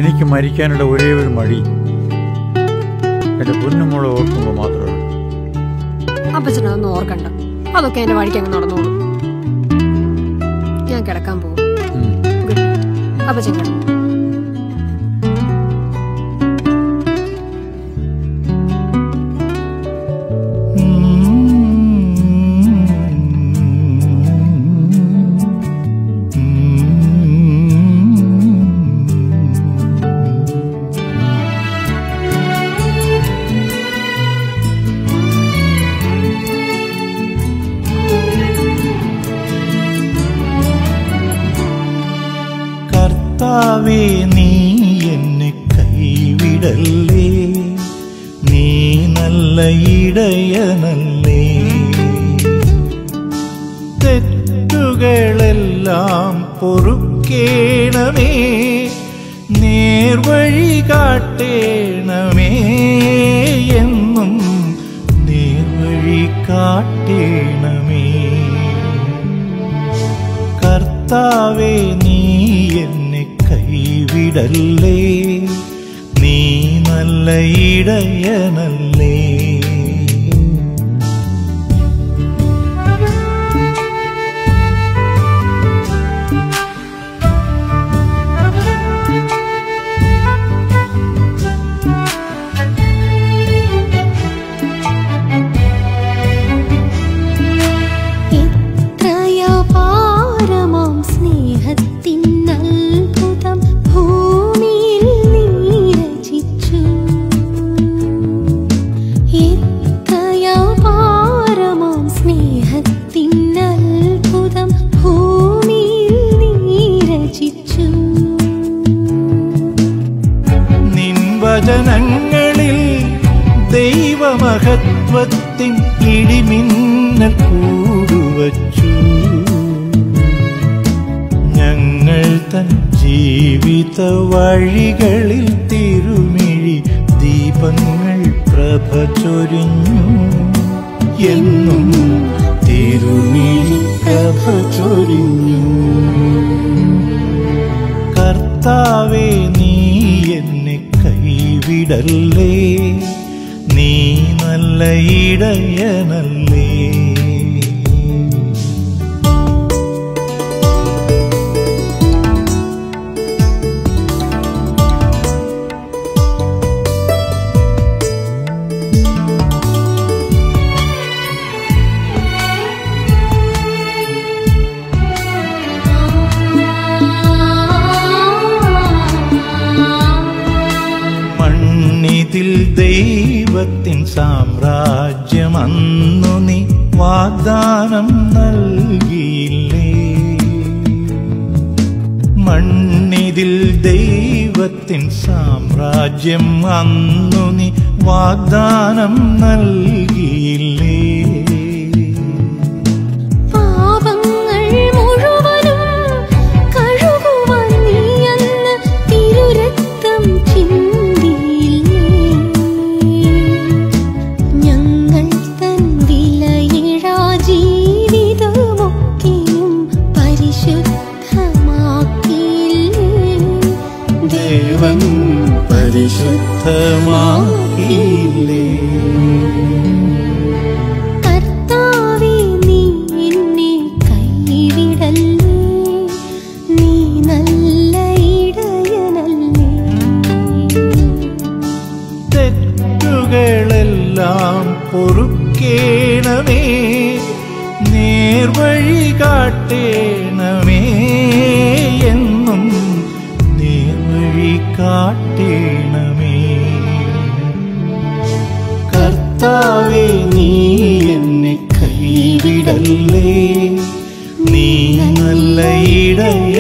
എനിക്ക് മരിക്കാനുള്ള ഒരേ ഒരു മടി എൻ്റെ പൊന്നുമോളെ ഓർക്കുമ്പോൾ മാത്രമാണ് അപ്പച്ചനതൊന്നും ഓർക്കണ്ട അതൊക്കെ എന്റെ വഴിക്ക് അങ്ങ് നടന്നോളൂ ഞാൻ കിടക്കാൻ പോകും ഉം. ഗുഡ് അപ്പച്ചൻ കിടന്നു കർത്താവേ നീ എന്നെ കൈവിടല്ലേ നീ നല്ല ഇടയനല്ലേ തെറ്റുകളെല്ലാം പൊറുക്കേണമേ നേർവഴി കാട്ടേണമേ എന്നും നേർവഴി കാട്ടേണമേ കർത്താവേ നീ എന്നെ കൈവിടല്ലേ നീ നല്ല ഇടയനല്ലേ എത്രയപാരമാം സ്നേഹത്തിൻ അത്ഭുതം ഭൂമിയിൽ നീ രചിച്ചു എത്രയപാരമാം സ്നേഹത്തിൻ അത്ഭുതം ഭൂമിയിൽ നീ രചിച്ചു നിൻ വചനങ്ങളിൽ ദൈവമഹത്വത്തിൻ ഇടിമിന്നൽ കൂടുവച്ചു ഞങ്ങൾ തൻ ജീവിത വഴികളിൽ തിരുമിഴി ദീപങ്ങൾ പ്രഭ ചൊരിഞ്ഞു എന്നും തിരുമിഴി പ്രഭ ചൊരിഞ്ഞു കർത്താവേ നീ എന്നെ കൈവിടല്ലേ നീ നല്ല ഇടയനല്ലേ മണ്ണിതിൽ ദൈവത്തിൻ സാമ്രാജ്യം അന്നു നീ വാഗ്ദാനം നൽകിയില്ലേ മണ്ണിതിൽ ദൈവത്തിൻ സാമ്രാജ്യം അന്നു നീ വാഗ്ദാനം നൽകിയില്ലേ പാപങ്ങൾ മുഴുവനും കഴുകുവാൻ നീ അന്ന് തിരുരക്തം ചിന്തിയില്ലേ ഞങ്ങൾ തൻ വിലയിഴാ ജീവിതമൊക്കെയും പരിശുദ്ധമാക്കിയില്ലേ ദേവൻ പരിശുദ്ധമാക്കിയില്ലേ കർത്താവേ നീ എന്നെ കൈവിടല്ലേ നീ നല്ല ഇടയനല്ലേ തെറ്റുകളെല്ലാം പൊറുക്കേണമേ നേർവഴി കാട്ടേണമേ എന്നും നേർവഴി കാട്ടേണമേ കർത്താവേ നീ എന്നെ കൈവിടല്ലേ നീ നല്ല ഇടയ